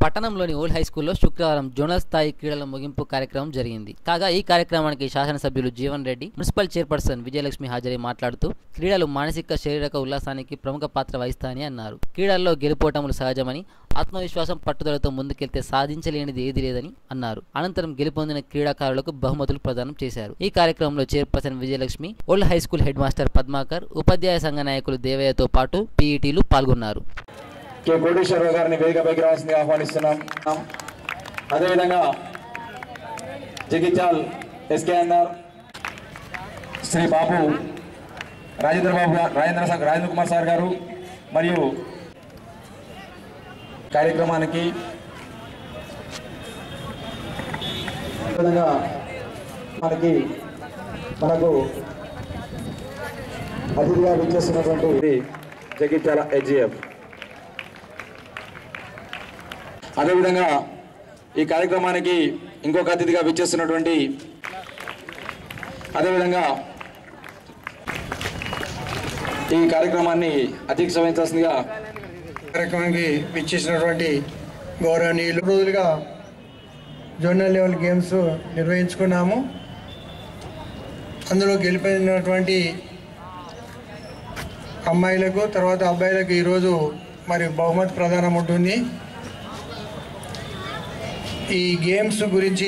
పట్టణంలోని old high స్కూల్లో శుక్రవారం జోనల్ స్థాయి క్రీడల ముగింపు కార్యక్రమం జరిగింది కాగా ఈ కార్యక్రమానికి శాసనసభ్యులు జీవన్ రెడ్డి మున్సిపల్ చైర్పర్సన్ విజయలక్ష్మి హాజరై మాట్లాడుతూ క్రీడలు మానసిక శారీరక ఉల్లాసానికి ప్రముఖ పాత్ర వహిస్తాయని అన్నారు క్రీడల్లో గెలుపోటములు సహజమని ఆత్మవిశ్వాసం పట్టుదలతో ముందుకెళ్తే సాధించలేనిది ఏది లేదని అన్నారు అనంతరం గెలుపొందిన క్రీడాకారులకు బహుమతులు ప్రదానం చేశారు ఈ కార్యక్రమంలో chairperson Vijayalakshmi old high school headmaster Padmakar ఉపాధ్యాయ సంఘ నాయకులు దేవయ్యతో పాటు పీఈటీలు పాల్గొన్నారు కె కోటేశ్వరరావు గారిని వేదికపైకి రావాల్సిందిగా ఆహ్వానిస్తున్నాం అదేవిధంగా జగిత్యాల్ ఎస్కేఎన్ఆర్ శ్రీ బాబు రాజేంద్ర బాబు గారు రాజేంద్ర సార్ రాజేంద్ర కుమార్ సార్ గారు మరియు కార్యక్రమానికి అదేవిధంగా మనకి మనకు అతిథిగా విచ్చేస్తున్నటువంటి జగిత్యాల హెచ్జిఎఫ్ అదేవిధంగా ఈ కార్యక్రమానికి ఇంకొక అతిథిగా విచ్చేస్తున్నటువంటి అదేవిధంగా ఈ కార్యక్రమాన్ని అధ్యక్ష వహించాల్సిందిగా కార్యక్రమానికి విచ్చేసినటువంటి గౌరవనీయులు రోజులుగా జోనల్ లెవెల్ గేమ్స్ నిర్వహించుకున్నాము అందులో గెలిపినటువంటి అమ్మాయిలకు తర్వాత అబ్బాయిలకు ఈరోజు మరి బహుమతి ప్రదానం ఉంటుంది ఈ గేమ్స్ గురించి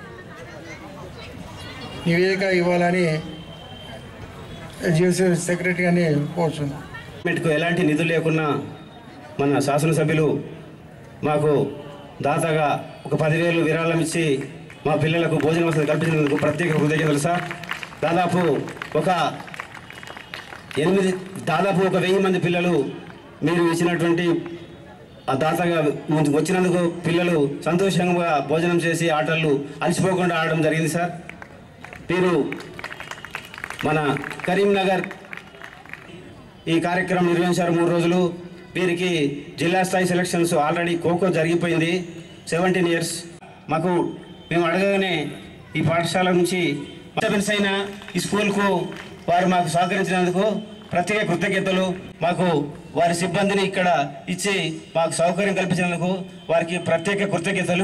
నివేదిక ఇవ్వాలని జిఎస్సీ సెక్రటరీ అని కోరుచున్నాను గవర్నమెంట్కు ఎలాంటి నిధులు లేకున్నా మన శాసనసభ్యులు మాకు దాతగా ఒక పదివేలు విరాళం ఇచ్చి మా పిల్లలకు భోజన వసతి కల్పించినందుకు ప్రత్యేక కృతజ్ఞతలు సార్ దాదాపు ఒక ఎనిమిది దాదాపు ఒక వెయ్యి మంది పిల్లలు మీరు ఇచ్చినటువంటి ఆ దాతగా ముందుకు వచ్చినందుకు పిల్లలు సంతోషంగా భోజనం చేసి ఆటలు అలసిపోకుండా ఆడడం జరిగింది సార్ మీరు మన కరీంనగర్ ఈ కార్యక్రమం నిర్వహించారు మూడు రోజులు వీరికి జిల్లా స్థాయి సెలక్షన్స్ ఆల్రెడీ ఖోఖో జరిగిపోయింది సెవెంటీన్ ఇయర్స్ మాకు మేము అడగగానే ఈ పాఠశాల నుంచి డిస్టర్బెన్స్ అయిన ఈ స్కూల్కు వారు మాకు సహకరించినందుకు ప్రత్యేక కృతజ్ఞతలు మాకు వారి సిబ్బందిని ఇక్కడ ఇచ్చి మాకు సౌకర్యం కల్పించినందుకు వారికి ప్రత్యేక కృతజ్ఞతలు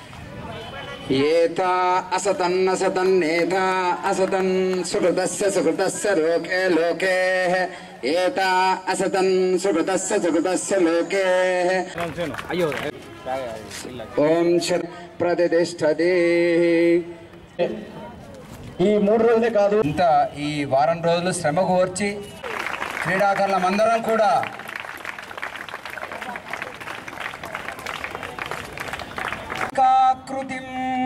ఏతా అసతన్న సతన్నేతా అసతన్ సుకృతస్య సుకృతస్య లోకే లోకే ఏతా అసతన్ సుకృతస్య సుకృతస్య లోకే ఓం శత్ ప్రతిష్టతి ఈ మూడు రోజులే కాదు ఇంత ఈ వారం రోజులు శ్రమ కోర్చి క్రీడాకారులమందరం కూడా కాకృతిం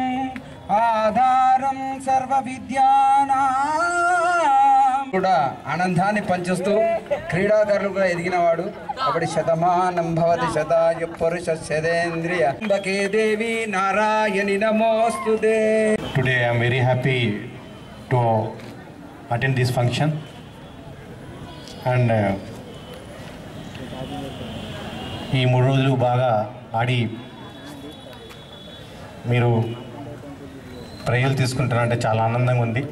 ఆధారం సర్వ విద్యానా కూడా ఆనందాన్ని పంచుస్తూ క్రీడాకారులు కూడా ఎదిగినవాడు అప్పటి శతమానం భవతి శతాయు పురుష శతేంద్రియ అంబకే దేవి నారాయణి నమోస్తుదే Today I am very happy to attend this function and uh, ఈ మూడు రోజులు బాగా ఆడి మీరు ప్రైజులు తీసుకుంటారంటే చాలా ఆనందంగా ఉంది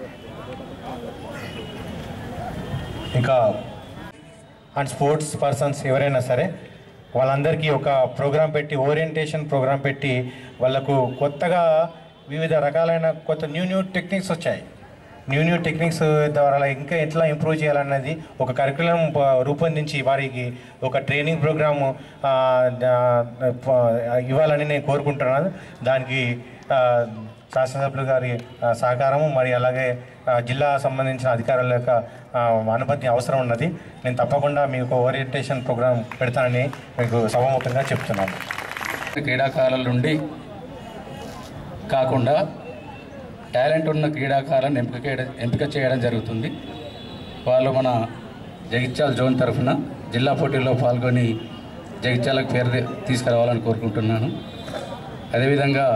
ఇంకా అండ్ స్పోర్ట్స్ పర్సన్స్ ఎవరైనా సరే వాళ్ళందరికీ ఒక ప్రోగ్రాం పెట్టి ఓరియంటేషన్ ప్రోగ్రాం పెట్టి వాళ్ళకు కొత్తగా వివిధ రకాలైన కొత్త న్యూ న్యూ టెక్నిక్స్ వచ్చాయి న్యూ న్యూ టెక్నిక్స్ ద్వారా ఇంకా ఎట్లా ఇంప్రూవ్ చేయాలన్నది ఒక కరికులం రూపొందించి వారికి ఒక ట్రైనింగ్ ప్రోగ్రాము ఆ, దా- ప- ఇవ్వాలని నేను కోరుకుంటున్నాను దానికి ఆ, శాసనసభ్యులు గారి ఆ, సహకారము మరి అలాగే ఆ, జిల్లా సంబంధించిన అధికారుల యొక్క ఆ, అనుమతి అవసరం ఉన్నది నేను తప్పకుండా మీకు ఓరియంటేషన్ ప్రోగ్రాం పెడతానని మీకు సభముఖంగా చెప్తున్నాను క్రీడాకారుల నుండి కాకుండా టాలెంట్ ఉన్న క్రీడాకారులను ఎంపిక చేయడం ఎంపిక చేయడం జరుగుతుంది వాళ్ళు మన జగిత్యాల జోన్ తరఫున జిల్లా పోటీల్లో పాల్గొని జగిత్యాలకు పేరు తె- తీసుకురావాలని కోరుకుంటున్నాను అదేవిధంగా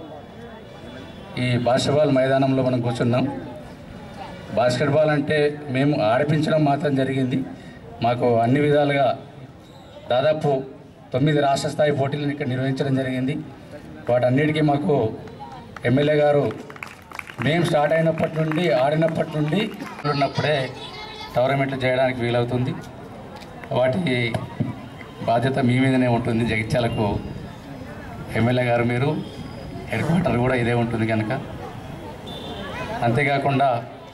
ఈ బాస్కెట్బాల్ మైదానంలో మనం కూర్చున్నాం బాస్కెట్బాల్ అంటే మేము ఆడిపించడం మాత్రం జరిగింది మాకు అన్ని విధాలుగా దాదాపు తొమ్మిది రాష్ట్ర స్థాయి పోటీలను ఇక్కడ నిర్వహించడం జరిగింది వాటన్నిటికీ మాకు ఎమ్మెల్యే గారు మేము స్టార్ట్ అయినప్పటి నుండి ఆడినప్పటి నుండి ఉన్నప్పుడే టోర్నమెంట్లు చేయడానికి వీలవుతుంది వాటి బాధ్యత మీ మీదనే ఉంటుంది జగిత్యాలకు ఎమ్మెల్యే గారు మీరు హెడ్ క్వార్టర్ కూడా ఇదే ఉంటుంది కనుక అంతేకాకుండా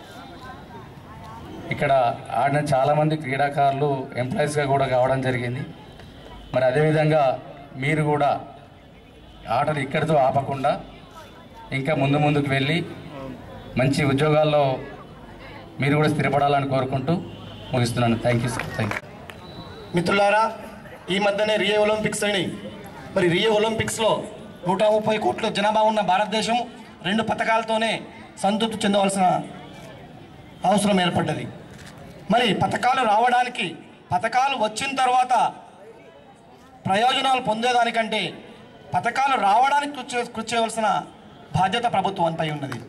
ఇక్కడ ఆడిన చాలామంది క్రీడాకారులు ఎంప్లాయీస్గా కూడా కావడం జరిగింది మరి అదేవిధంగా మీరు కూడా ఆటలు ఇక్కడితో ఆపకుండా ఇంకా ముందు ముందుకు వెళ్ళి మంచి ఉద్యోగాల్లో మీరు కూడా స్థిరపడాలని కోరుకుంటూ ముగిస్తున్నాను thank you sir thank you మిత్రులారా ఈ మధ్యనే రియో ఒలింపిక్స్ అని మరి రియో ఒలింపిక్స్లో నూట ముప్పై కోట్ల జనాభా ఉన్న భారతదేశం రెండు పథకాలతోనే సంతృప్తి చెందవలసిన అవసరం ఏర్పడ్డది మరి పథకాలు రావడానికి పథకాలు వచ్చిన తర్వాత ప్రయోజనాలు పొందేదానికంటే పథకాలు రావడానికి కృషి చే- కృషి చేయవలసిన బాధ్యత ప్రభుత్వంపై ఉన్నది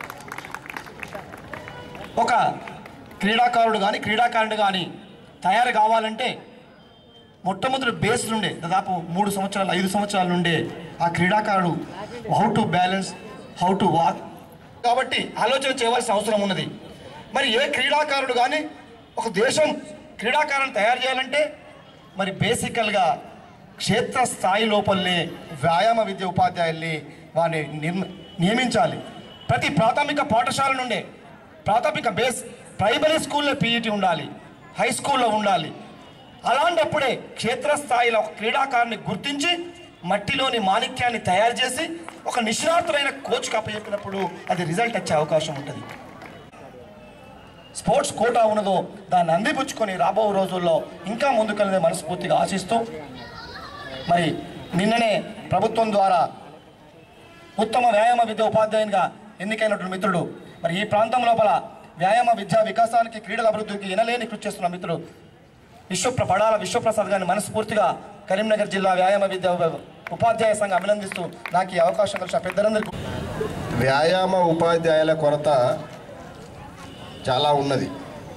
ఒక క్రీడాకారుడు కానీ క్రీడాకారుడు కానీ తయారు కావాలంటే మొట్టమొదటి బేస్ నుండే దాదాపు మూడు సంవత్సరాలు ఐదు సంవత్సరాల నుండే ఆ క్రీడాకారుడు how to balance how to walk కాబట్టి ఆలోచన చేయవలసిన అవసరం ఉన్నది మరి ఏ క్రీడాకారుడు కానీ ఒక దేశం క్రీడాకారులను తయారు చేయాలంటే మరి బేసికల్గా క్షేత్ర స్థాయి లోపలనే వ్యాయామ విద్య ఉపాధ్యాయుల్ని వారిని నిర్మ నియమించాలి ప్రతి ప్రాథమిక పాఠశాల నుండే ప్రాథమిక బేస్ ప్రైమరీ స్కూల్లో పీఈటీ ఉండాలి హై స్కూల్లో ఉండాలి అలాంటప్పుడే క్షేత్రస్థాయిలో ఒక క్రీడాకారుని గుర్తించి మట్టిలోని మాణిక్యాన్ని తయారు చేసి ఒక నిష్ణాతులైన కోచ్కి అప్పచెప్పినప్పుడు అది రిజల్ట్ వచ్చే అవకాశం ఉంటుంది స్పోర్ట్స్ కోటా ఉన్నదో దాన్ని అందిపుచ్చుకొని రాబో రోజుల్లో ఇంకా ముందుకెళ్ళే మనస్ఫూర్తిగా ఆశిస్తూ మరి నిన్ననే ప్రభుత్వం ద్వారా ఉత్తమ వ్యాయామ విద్య ఉపాధ్యాయునిగా ఎన్నికైనటువంటి మిత్రుడు మరి ఈ ప్రాంతం లోపల వ్యాయామ విద్యా వికాసానికి క్రీడల అభివృద్ధికి ఎనలేని కృషి చేస్తున్న మిత్రుడు విశ్వప్ర పడాల విశ్వప్రసాద్ గారిని మనస్ఫూర్తిగా కరీంనగర్ జిల్లా వ్యాయామ విద్య ఉపాధ్యాయ సంఘం అభినందిస్తూ నాకు ఈ అవకాశం కలిసిన పెద్దలందరికీ వ్యాయామ ఉపాధ్యాయుల కొరత చాలా ఉన్నది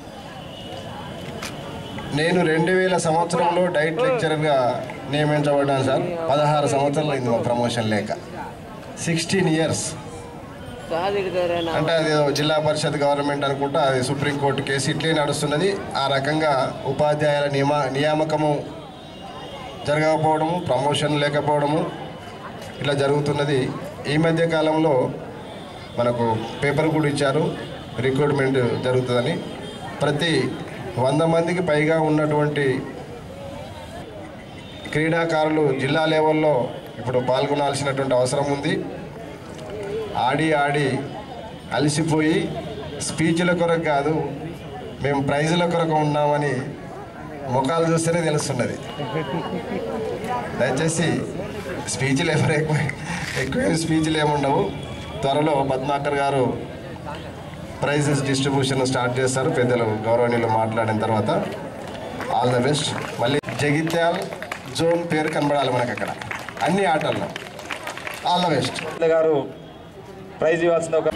నేను రెండు వేల సంవత్సరంలో డైట్ లెక్చరర్గా నియమించబడ్డాను సార్ పదహారు సంవత్సరాలు అయింది మా ప్రమోషన్ లేక సిక్స్టీన్ ఇయర్స్ అంటే అది ఏదో జిల్లా పరిషత్ గవర్నమెంట్ అనుకుంటా అది సుప్రీంకోర్టు కేసు ఇట్లే నడుస్తున్నది ఆ రకంగా ఉపాధ్యాయుల నియమ నియామకము జరగకపోవడము ప్రమోషన్ లేకపోవడము ఇట్లా జరుగుతున్నది ఈ మధ్య కాలంలో మనకు పేపర్ కూడా ఇచ్చారు రిక్రూట్మెంట్ జరుగుతుందని ప్రతి వంద మందికి పైగా ఉన్నటువంటి క్రీడాకారులు జిల్లా లెవెల్లో ఇప్పుడు పాల్గొనాల్సినటువంటి అవసరం ఉంది ఆడి ఆడి అలసిపోయి స్పీచ్ల కొరకు కాదు మేము ప్రైజుల కొరకు ఉన్నామని ముఖాలు చూస్తేనే తెలుస్తున్నది దయచేసి స్పీచ్లు ఎవరు ఎక్కువ ఎక్కువ స్పీచ్లు ఏముండవు త్వరలో పద్మాకర్ గారు ప్రైజెస్ డిస్ట్రిబ్యూషన్ స్టార్ట్ చేస్తారు పెద్దలు గౌరవనీయులు మాట్లాడిన తర్వాత ఆల్ ద బెస్ట్ మళ్ళీ జగిత్యాల్ జోన్ పేరు కనబడాలి మనకు అక్కడ అన్ని ఆటల్లో ఆల్ ద బెస్ట్ గారు ప్రైజ్ ఇవ్వాల్సిన ఒక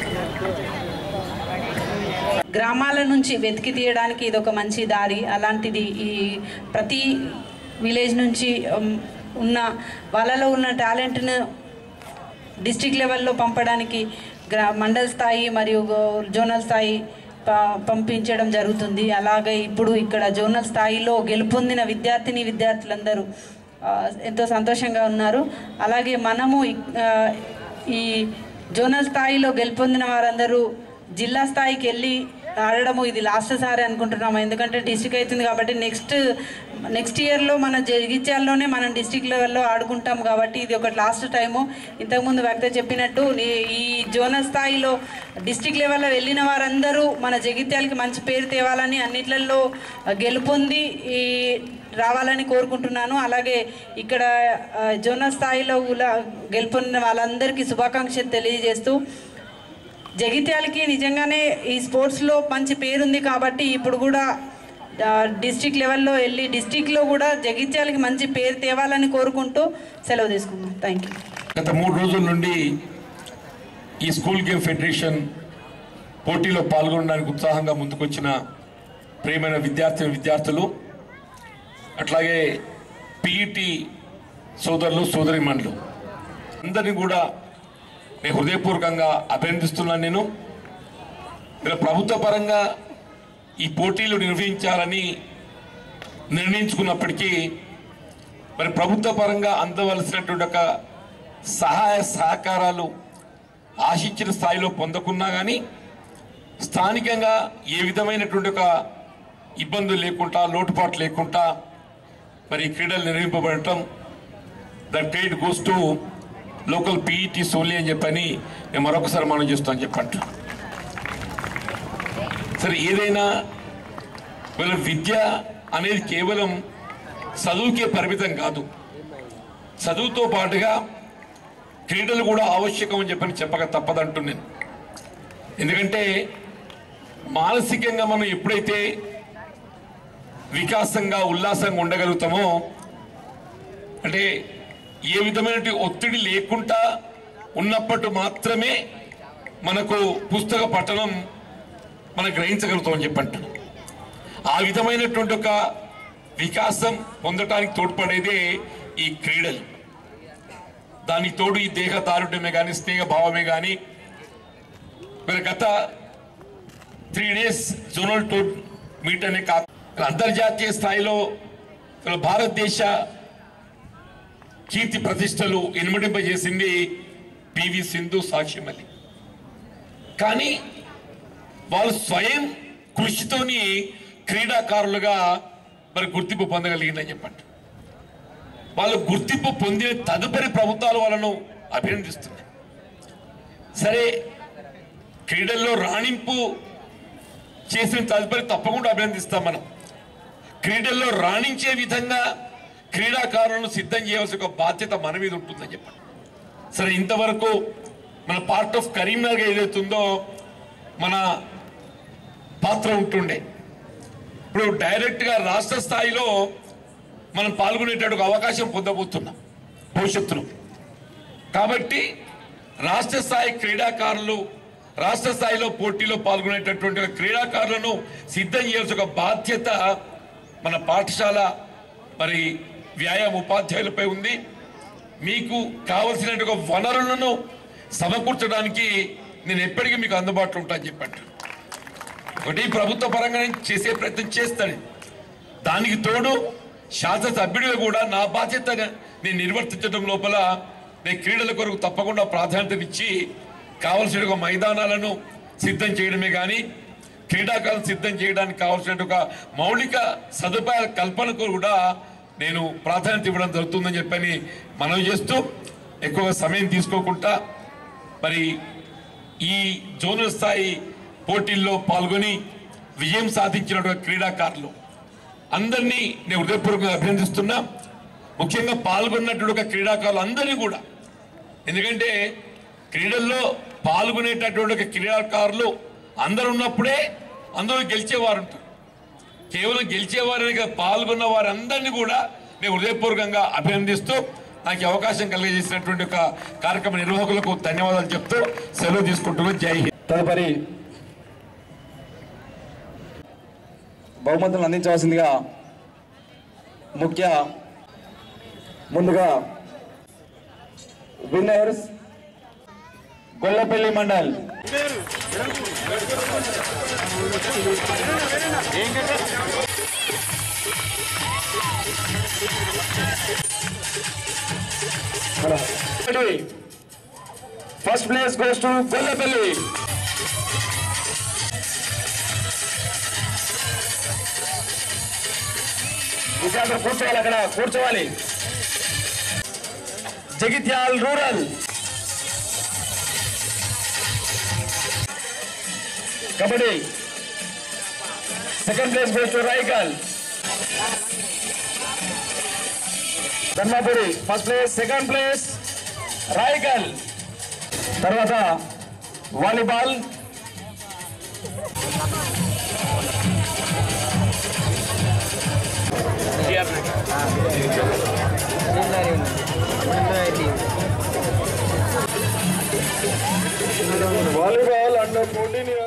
గ్రామాల నుంచి వెతికి తీయడానికి ఇది ఒక మంచి దారి అలాంటిది ఈ ప్రతి విలేజ్ నుంచి ఉమ్, ఉన్న వాళ్ళలో ఉన్న టాలెంట్ను డిస్టిక్ లెవెల్లో పంపడానికి గ్రా మండల్ స్థాయి మరియు గో- జోనల్ స్థాయి ప- పంపించడం జరుగుతుంది అలాగే ఇప్పుడు ఇక్కడ జోనల్ స్థాయిలో గెలుపొందిన విద్యార్థిని విద్యార్థులందరూ ఆ, ఎంతో సంతోషంగా ఉన్నారు అలాగే మనము ఇక్- ఆ, ఈ జోనల్ స్థాయిలో గెలుపొందిన వారందరూ జిల్లా స్థాయికి వెళ్ళి ఆడడము ఇది లాస్ట్ సారి అనుకుంటున్నాము ఎందుకంటే డిస్టిక్ అవుతుంది కాబట్టి నెక్స్ట్ నెక్స్ట్ ఇయర్లో మన జగిత్యాల్లోనే మనం డిస్టిక్ లెవెల్లో ఆడుకుంటాం కాబట్టి ఇది ఒక లాస్ట్ టైము ఇంతకుముందు వ్యక్త చెప్పినట్టు నీ- ఈ జోనల్ స్థాయిలో డిస్టిక్ లెవెల్లో వెళ్ళిన వారందరూ మన జగిత్యాలకి మంచి పేరు తేవాలని అన్నిట్లలో గెలుపొంది ఈ రావాలని కోరుకుంటున్నాను అలాగే ఇక్కడ ఆ, జోనల్ స్థాయిలో కూడా గెలుపొందిన వాళ్ళందరికీ శుభాకాంక్షలు తెలియజేస్తూ జగిత్యాలకి నిజంగానే ఈ స్పోర్ట్స్లో మంచి పేరుంది కాబట్టి ఇప్పుడు కూడా డిస్టిక్ లెవెల్లో వెళ్ళి డిస్టిక్లో కూడా జగిత్యాలకి మంచి పేరు తేవాలని కోరుకుంటూ సెలవు తీసుకుందాం థ్యాంక్ యూ గత మూడు రోజుల నుండి ఈ స్కూల్ గేమ్ ఫెడరేషన్ పోటీలో పాల్గొనడానికి ఉత్సాహంగా ముందుకొచ్చిన ప్రియమైన విద్యార్థి విద్యార్థులు అట్లాగే పిఈటి సోదరులు సోదరిమణులు అందరినీ కూడా నేను హృదయపూర్వకంగా అభినందిస్తున్నాను నేను ఇలా ప్రభుత్వ పరంగా ఈ పోటీలు నిర్వహించాలని నిర్ణయించుకున్నప్పటికీ మరి ప్రభుత్వ పరంగా అందవలసినటువంటి ఒక సహాయ సహకారాలు ఆశించిన స్థాయిలో పొందకున్నా కానీ స్థానికంగా ఏ విధమైనటువంటి ఒక ఇబ్బందులు లేకుండా లోటుపాటు లేకుండా మరి ఈ క్రీడలు నిర్వహింపబడటం that credit goes to local PET solely అని చెప్పని నేను మరొకసారి మనం చేస్తాను చెప్పండి సరే ఏదైనా వీళ్ళ విద్య అనేది కేవలం చదువుకే పరిమితం కాదు చదువుతో పాటుగా క్రీడలు కూడా ఆవశ్యకం అని చెప్పని చెప్పక తప్పదంటున్నాను ఎందుకంటే మానసికంగా మనం ఎప్పుడైతే వికాసంగా ఉల్లాసంగా ఉండగలుగుతామో అంటే ఏ విధమైన ఒత్తిడి లేకుండా ఉన్నప్పటి మాత్రమే మనకు పుస్తక పఠనం మనం గ్రహించగలుగుతామని చెప్పంటాను ఆ విధమైనటువంటి ఒక వికాసం పొందటానికి తోడ్పడేదే ఈ క్రీడలు దానికి తోడు ఈ దేహ దారుఢ్యమే కానీ స్నేహ భావమే కానీ మరి గత three days zonal tour meet అనే కా అంతర్జాతీయ స్థాయిలో అసలు భారతదేశ కీర్తి ప్రతిష్టలు ఇనుమడింపజేసింది పివి సింధు సాక్షి మల్లి కానీ వాళ్ళు స్వయం కృషితోని క్రీడాకారులుగా మరి గుర్తింపు పొందగలిగిందని చెప్పండి వాళ్ళు గుర్తింపు పొందిన తదుపరి ప్రభుత్వాలు వాళ్ళను అభినందిస్తున్నాయి సరే క్రీడల్లో రాణింపు చేసిన తదుపరి తప్పకుండా అభినందిస్తాం మనం క్రీడల్లో రాణించే విధంగా క్రీడాకారులను సిద్ధం చేయవలసిన ఒక బాధ్యత మన మీద ఉంటుందని చెప్పండి సరే ఇంతవరకు మన పార్ట్ ఆఫ్ కరీంనగర్ ఏదైతుందో మన పాత్ర ఉంటుండే ఇప్పుడు డైరెక్ట్గా రాష్ట్ర స్థాయిలో మనం పాల్గొనేటటువంటి ఒక అవకాశం పొందబోతున్నాం భవిష్యత్తులో కాబట్టి రాష్ట్ర స్థాయి క్రీడాకారులు రాష్ట్ర స్థాయిలో పోటీలో పాల్గొనేటటువంటి ఒక క్రీడాకారులను సిద్ధం చేయాల్సిన ఒక బాధ్యత మన పాఠశాల మరి వ్యాయామ ఉపాధ్యాయులపై ఉంది మీకు కావలసినటువంటి ఒక వనరులను సమకూర్చడానికి నేను ఎప్పటికీ మీకు అందుబాటులో ఉంటాను చెప్పండి ఒకటి ప్రభుత్వ పరంగా నేను చేసే ప్రయత్నం చేస్తాను దానికి తోడు శాసనసభ్యుడిగా కూడా నా బాధ్యత నేను నిర్వర్తించడం లోపల నేను క్రీడల కొరకు తప్పకుండా ప్రాధాన్యతనిచ్చి కావలసిన ఒక మైదానాలను సిద్ధం చేయడమే కానీ క్రీడాకాలం సిద్ధం చేయడానికి కావాల్సిన ఒక మౌలిక సదుపాయాల కల్పనకు కూడా నేను ప్రాధాన్యత ఇవ్వడం జరుగుతుందని చెప్పని మనవి చేస్తూ ఎక్కువ సమయం తీసుకోకుండా మరి ఈ జోనల్ స్థాయి పోటీల్లో పాల్గొని విజయం సాధించినటువంటి క్రీడాకారులు అందరినీ నేను హృదయపూర్వకంగా అభినందిస్తున్నా ముఖ్యంగా పాల్గొన్నటువంటి ఒక క్రీడాకారులు అందరినీ కూడా ఎందుకంటే క్రీడల్లో పాల్గొనేటటువంటి ఒక క్రీడాకారులు అందరు ఉన్నప్పుడే అందరూ గెలిచేవారు ఉంటారు కేవలం గెలిచేవారని కాదు, పాల్గొన్న వారందరినీ కూడా నేను హృదయపూర్వకంగా అభినందిస్తూ నాకు ఈ అవకాశం కలిగజేసినటువంటి ఒక కార్యక్రమ నిర్వాహకులకు ధన్యవాదాలు చెప్తూ సెలవు తీసుకుంటున్నాను జై హింద్ తదుపరి బహుమతులను అందించవలసిందిగా ముఖ్య ముందుగా winners Gollapalli mandal first place goes to Gollapalli విద్యార్థులు కూర్చోవాలి అక్కడ కూర్చోవాలి Jagtial rural kabaddi second place goes to Raikal Dharmapuri first place second place Raikal తర్వాత వాలీబాల్ వాలీబాల్ అండర్ ఫోర్టీన్